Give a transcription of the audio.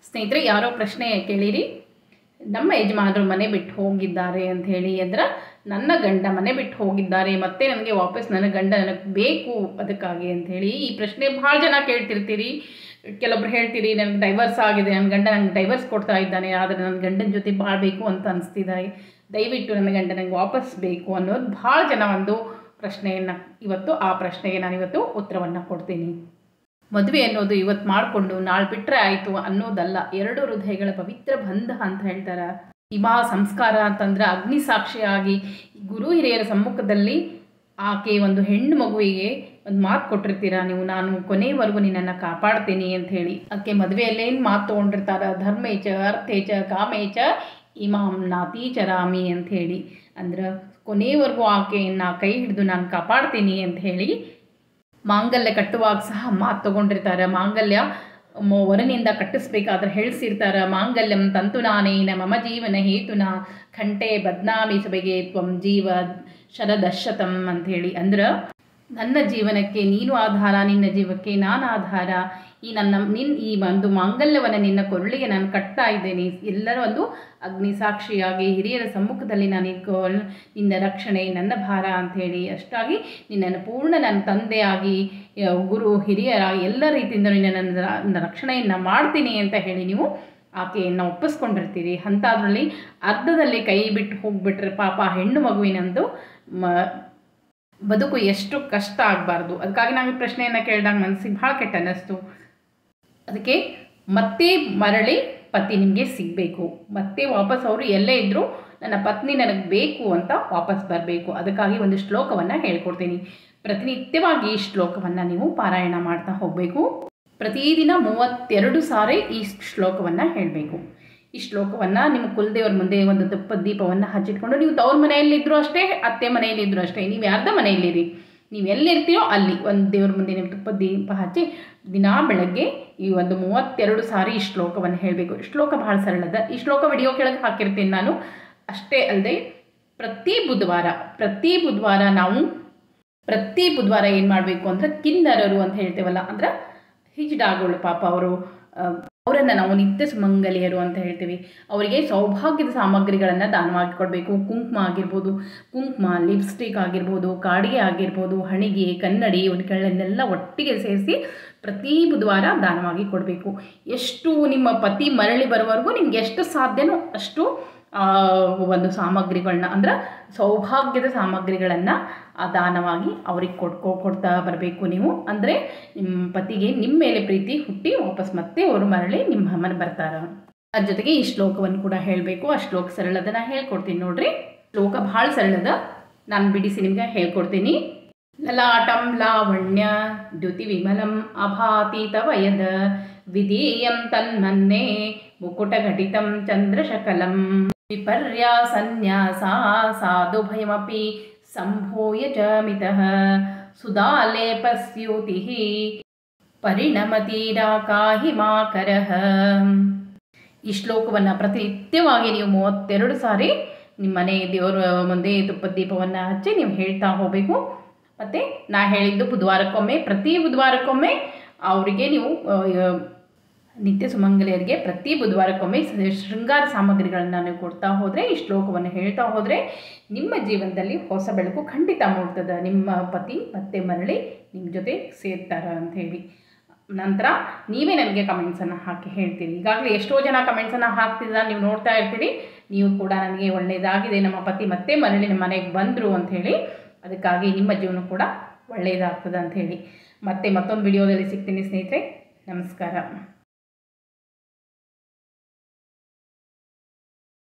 ಸ್ನೇಹಿತರೆ ಯಾರೋ ಪ್ರಶ್ನೆ ಕೇಳಿರಿ ನಮ್ಮ ಯಜಮಾನರು ಮನೆ ಬಿಟ್ಟು ಹೋಗಿದ್ದಾರೆ ಅಂತ ಹೇಳಿ ಅಂದ್ರೆ ನನ್ನ ಗಂಡ ಮನೆ ಬಿಟ್ಟು ಹೋಗಿದ್ದಾರೆ ಮತ್ತೆ ನನಗೆ ವಾಪಸ್ ನನ್ನ ಗಂಡ ನನಗೆ ಬೇಕು ಅದಕ್ಕಾಗಿ ಅಂತ ಹೇಳಿ ಈ ಪ್ರಶ್ನೆ ಭಾಳ ಜನ ಕೇಳ್ತಿರ್ತೀರಿ ಕೆಲವೊಬ್ರು ಹೇಳ್ತೀರಿ ನನಗೆ ಡೈವರ್ಸ್ ಆಗಿದೆ ನನ್ನ ಗಂಡ ನನಗೆ ಡೈವರ್ಸ್ ಕೊಡ್ತಾ ಇದ್ದಾನೆ ಆದರೆ ನನ್ನ ಗಂಡನ ಜೊತೆ ಬಾಳಬೇಕು ಅಂತ ಅನಿಸ್ತಿದೆ ದಯವಿಟ್ಟು ನನ್ನ ಗಂಡ ನನಗೆ ವಾಪಸ್ ಬೇಕು ಅನ್ನೋದು ಭಾಳ ಜನ ಒಂದು ಪ್ರಶ್ನೆಯನ್ನು ಇವತ್ತು ಆ ಪ್ರಶ್ನೆಗೆ ನಾನು ಇವತ್ತು ಉತ್ತರವನ್ನು ಕೊಡ್ತೀನಿ ಮದುವೆ ಅನ್ನೋದು ಇವತ್ತು ಮಾಡಿಕೊಂಡು ನಾಳೆ ಬಿಟ್ಟರೆ ಆಯಿತು ಅನ್ನೋದಲ್ಲ ಎರಡು ಹೃದಯಗಳ ಪವಿತ್ರ ಬಂಧ ಅಂತ ಹೇಳ್ತಾರೆ ವಿವಾಹ ಸಂಸ್ಕಾರ ಅಂತಂದ್ರೆ ಅಗ್ನಿ ಸಾಕ್ಷಿಯಾಗಿ ಗುರು ಹಿರಿಯರ ಸಮ್ಮುಖದಲ್ಲಿ ಆಕೆ ಒಂದು ಹೆಣ್ಣು ಮಗುವಿಗೆ ಒಂದು ಮಾತು ಕೊಟ್ಟಿರ್ತೀರ ನೀವು ನಾನು ಕೊನೆಯವರೆಗೂ ನಿನ್ನನ್ನು ಕಾಪಾಡ್ತೀನಿ ಅಂತ ಹೇಳಿ ಅದಕ್ಕೆ ಮದುವೆಯಲ್ಲೇನು ಮಾತು ತೊಗೊಂಡಿರ್ತಾರ ಧರ್ಮೇಚ ಅರ್ಥೇಚ ಕಾಮೇಚ ಇಮಾಂ ನಾತಿ ಚರಾಮಿ ಅಂತ ಹೇಳಿ ಅಂದ್ರೆ ಕೊನೆಯವರೆಗೂ ಆಕೆಯನ್ನು ಕೈ ಹಿಡಿದು ನಾನು ಕಾಪಾಡ್ತೀನಿ ಅಂತ ಹೇಳಿ ಮಾಂಗಲ್ಯ ಕಟ್ಟುವಾಗ ಸಹ ಮಾತು ತಗೊಂಡಿರ್ತಾರೆ ಮಾಂಗಲ್ಯ ಮ- ವರನಿಂದ ಕಟ್ಟಿಸ್ಬೇಕಾದ್ರೆ ಹೇಳಿಸಿರ್ತಾರೆ ಮಾಂಗಲ್ಯಂ ತಂತು ನಾನೇನ ಮಮ ಜೀವನ ಹೇತುನ ಖಂಟೆ ಬದ್ನಾಮಿ ಸಭೆಗೆ ತ್ವಂ ಜೀವ ಶರದಶತಂ ಅಂಥೇಳಿ ಅಂದ್ರೆ ನನ್ನ ಜೀವನಕ್ಕೆ ನೀನು ಆಧಾರ ನಿನ್ನ ಜೀವಕ್ಕೆ ನಾನು ಆಧಾರ ಈ ನನ್ನ ನಿನ್ ಈ ಒಂದು ಮಾಂಗಲ್ಯವನ್ನು ನಿನ್ನ ಕೊರಳಿಗೆ ನಾನು ಕಟ್ತಾ ಇದ್ದೇನೆ ಎಲ್ಲರ ಒಂದು ಅಗ್ನಿ ಸಾಕ್ಷಿಯಾಗಿ ಹಿರಿಯರ ಸಮ್ಮುಖದಲ್ಲಿ ನಾನು ಇಟ್ಕೊ ನಿನ್ನ ರಕ್ಷಣೆ ನನ್ನ ಭಾರ ಅಂಥೇಳಿ ಅಷ್ಟಾಗಿ ನಿನ್ನನ್ನು ಪೂರ್ಣ ನನ್ನ ತಂದೆಯಾಗಿ ಆ, ಗುರು ಹಿರಿಯರಾಗಿ ಎಲ್ಲ ರೀತಿಯಿಂದ ನಿನ್ನ ನನ್ನ ನನ್ನ ರಕ್ಷಣೆಯನ್ನು ಮಾಡ್ತೀನಿ ಅಂತ ಹೇಳಿ ನೀವು ಆಕೆಯನ್ನು ಒಪ್ಪಿಸ್ಕೊಂಡಿರ್ತೀರಿ ಅಂಥದ್ರಲ್ಲಿ ಅರ್ಧದಲ್ಲಿ ಕೈ ಬಿಟ್ಟು ಹೋಗ್ಬಿಟ್ರೆ ಪಾಪ ಹೆಣ್ಣು ಮಗುವಿನಂದು ಮ ಬದುಕು ಎಷ್ಟು ಕಷ್ಟ ಆಗಬಾರ್ದು ಅದಕ್ಕಾಗಿ ನಾವು ಈ ಪ್ರಶ್ನೆಯನ್ನು ಕೇಳಿದಾಗ ಮನಸ್ಸಿಗೆ ಭಾಳ ಕೆಟ್ಟ ಅನ್ನಿಸ್ತು ಅದಕ್ಕೆ ಮತ್ತೆ ಮರಳಿ ಪತಿ ನಿಮಗೆ ಸಿಗಬೇಕು ಮತ್ತೆ ವಾಪಸ್ ಅವರು ಎಲ್ಲೇ ಇದ್ದರೂ ನನ್ನ ಪತ್ನಿ ನನಗೆ ಬೇಕು ಅಂತ ವಾಪಸ್ ಬರಬೇಕು ಅದಕ್ಕಾಗಿ ಒಂದು ಶ್ಲೋಕವನ್ನು ಹೇಳ್ಕೊಡ್ತೀನಿ ಪ್ರತಿನಿತ್ಯವಾಗಿ ಈ ಶ್ಲೋಕವನ್ನು ನೀವು ಪಾರಾಯಣ ಮಾಡ್ತಾ ಹೋಗಬೇಕು ಪ್ರತಿದಿನ ಮೂವತ್ತೆರಡು ಸಾರಿ ಈ ಶ್ಲೋಕವನ್ನು ಹೇಳಬೇಕು ಈ ಶ್ಲೋಕವನ್ನು ನಿಮ್ಮ ಕುಲದೇವ್ರ ಮುಂದೆ ಒಂದು ತುಪ್ಪದ ದೀಪವನ್ನು ಹಚ್ಚಿಟ್ಕೊಂಡು ನೀವು ತವ್ರ ಮನೆಯಲ್ಲಿದ್ದರೂ ಅಷ್ಟೇ ಅತ್ತೆ ಮನೆಯಲ್ಲಿದ್ದರೂ ಅಷ್ಟೇ ನೀವು ಯಾರ್ದ ಮನೆಯಲ್ಲಿರಿ ನೀವು ಎಲ್ಲಿರ್ತೀರೋ ಅಲ್ಲಿ ಒಂದು ದೇವ್ರ ಮುಂದೆ ನೀವು ತುಪ್ಪದ ದೀಪ ಹಚ್ಚಿ ದಿನಾ ಬೆಳಗ್ಗೆ ಈ ಒಂದು ಮೂವತ್ತೆರಡು ಸಾರಿ ಈ ಶ್ಲೋಕವನ್ನು ಹೇಳಬೇಕು ಶ್ಲೋಕ ಭಾಳ ಸರಳದ ಈ ಶ್ಲೋಕ ವಿಡಿಯೋ ಕೆಳಗೆ ಹಾಕಿರ್ತೀನಿ ನಾನು ಅಷ್ಟೇ ಅಲ್ಲದೆ ಪ್ರತಿ ಬುಧವಾರ ಪ್ರತಿ ಬುಧವಾರ ನಾವು ಪ್ರತಿ ಬುಧವಾರ ಏನು ಮಾಡಬೇಕು ಅಂದರೆ ಕಿನ್ನರರು ಅಂತ ಹೇಳ್ತೇವಲ್ಲ ಅಂದ್ರೆ ಹಿಜ್ಡಾಗಳು ಪಾಪ ಅವರು ಅವರನ್ನು ನಾವು ನಿತ್ಯ ಸುಮಂಗಲಿಯರು ಅಂತ ಹೇಳ್ತೀವಿ ಅವರಿಗೆ ಸೌಭಾಗ್ಯದ ಸಾಮಗ್ರಿಗಳನ್ನು ದಾನವಾಗಿ ಕೊಡಬೇಕು ಕುಂಕುಮ ಆಗಿರ್ಬೋದು ಕುಂಕುಮ ಲಿಪ್ಸ್ಟಿಕ್ ಆಗಿರ್ಬೋದು ಕಾಡಿಗೆ ಆಗಿರ್ಬೋದು ಹಣಿಗೆ ಕನ್ನಡಿ ಇವನ್ನೆಲ್ಲ ಒಟ್ಟಿಗೆ ಸೇರಿಸಿ ಪ್ರತಿ ಬುಧವಾರ ದಾನವಾಗಿ ಕೊಡಬೇಕು ಎಷ್ಟು ನಿಮ್ಮ ಪತಿ ಮರಳಿ ಬರುವವರೆಗೂ ನಿಮ್ಗೆ ಎಷ್ಟು ಸಾಧ್ಯನೋ ಅಷ್ಟು ಆ, ಒಂದು ಸಾಮಗ್ರಿಗಳನ್ನ ಅಂದ್ರೆ ಸೌಭಾಗ್ಯದ ಸಾಮಗ್ರಿಗಳನ್ನು ದಾನವಾಗಿ ಅವ್ರಿಗೆ ಕೊಡ್ಕೊ ಕೊಡ್ತಾ ಬರಬೇಕು ನೀವು ಅಂದರೆ ನಿಮ್ಮ ಪತಿಗೆ ನಿಮ್ಮ ಮೇಲೆ ಪ್ರೀತಿ ಹುಟ್ಟಿ ವಾಪಸ್ ಮತ್ತೆ ಅವರು ಮರಳಿ ನಿಮ್ಮ ಮನೆ ಬರ್ತಾರೆ ಅದ್ರ ಜೊತೆಗೆ ಈ ಶ್ಲೋಕವನ್ನು ಕೂಡ ಹೇಳಬೇಕು ಆ ಶ್ಲೋಕ ಸರಳದ ನಾ ಹೇಳ್ಕೊಡ್ತೀನಿ ನೋಡ್ರಿ ಶ್ಲೋಕ ಭಾಳ ಸರಳದ ನಾನು ಬಿಡಿಸಿ ನಿಮಗೆ ಹೇಳ್ಕೊಡ್ತೀನಿ ಲಲಾಟಂ ಲಾವಣ್ಯ ದ್ಯುತಿ ವಿಮಲಂ ಅಭಾತಿ ತವ ಯದ ವಿಧೇಯಂ ತನ್ಮನ್ನೆ ಮುಕುಟಘಟಿತಂ ಚಂದ್ರಶಕಲಂ ವಿಪರ್ಯಾಸನ್ಯಾಸಾ ಸಾಧುಭಯಮಪಿ ಸಂಭೂಯ ಚ ಮಿತಃ ಸುಧಾಲೇಪಸ್ಯೂತಿಃ ಪರಿಣಮತೀರಾಕಾಹಿಮಾಕರಃ ಈ ಶ್ಲೋಕವನ್ನು ಪ್ರತಿನಿತ್ಯವಾಗಿ ನೀವು ಮೂವತ್ತೆರಡು ಸಾರಿ ನಿಮ್ಮ ಮನೆ ದೇವರ ಮುಂದೆ ತುಪ್ಪದ ದೀಪವನ್ನು ಹಚ್ಚಿ ನೀವು ಹೇಳ್ತಾ ಹೋಗಬೇಕು ಮತ್ತು ನಾ ಹೇಳಿದ್ದು ಬುಧವಾರಕ್ಕೊಮ್ಮೆ ಪ್ರತಿ ಬುಧವಾರಕ್ಕೊಮ್ಮೆ ಅವರಿಗೆ ನೀವು ಆ, ನಿತ್ಯ ಸುಮಂಗಲಿಯರಿಗೆ ಪ್ರತಿ ಬುಧವಾರಕ್ಕೊಮ್ಮೆ ಸ- ಶೃಂಗಾರ ಸಾಮಗ್ರಿಗಳನ್ನು ನೀವು ಕೊಡ್ತಾ ಹೋದರೆ ಈ ಶ್ಲೋಕವನ್ನು ಹೇಳ್ತಾ ಹೋದರೆ ನಿಮ್ಮ ಜೀವನದಲ್ಲಿ ಹೊಸ ಬೆಳಕು ಖಂಡಿತ ಮೂಡ್ತದೆ ನಿಮ್ಮ ಪತಿ ಮತ್ತೆ ಮರಳಿ ನಿಮ್ಮ ಜೊತೆ ಸೇರ್ತಾರೆ ಅಂತ ಹೇಳಿ ನಂತರ ನೀವೇ ನನಗೆ ಕಮೆಂಟ್ಸನ್ನು ಹಾಕಿ ಹೇಳ್ತೀರಿ ಈಗಾಗಲೇ ಎಷ್ಟೋ ಜನ ಕಮೆಂಟ್ಸನ್ನು ಹಾಕ್ತಿದ್ದ ನೀವು ನೋಡ್ತಾ ಇರ್ತೀರಿ ನೀವು ಕೂಡ ನನಗೆ ಒಳ್ಳೆಯದಾಗಿದೆ ನಮ್ಮ ಪತಿ ಮತ್ತೆ ಮರಳಿ ನಮ್ಮ ಮನೆಗೆ ಬಂದರು ಅಂಥೇಳಿ ಅದಕ್ಕಾಗಿ ನಿಮ್ಮ ಜೀವನ ಕೂಡ ಒಳ್ಳೆಯದಾಗ್ತದೆ ಅಂಥೇಳಿ ಮತ್ತೆ ಮತ್ತೊಂದು ವಿಡಿಯೋದಲ್ಲಿ ಸಿಗ್ತೀನಿ ಸ್ನೇಹಿತರೆ ನಮಸ್ಕಾರ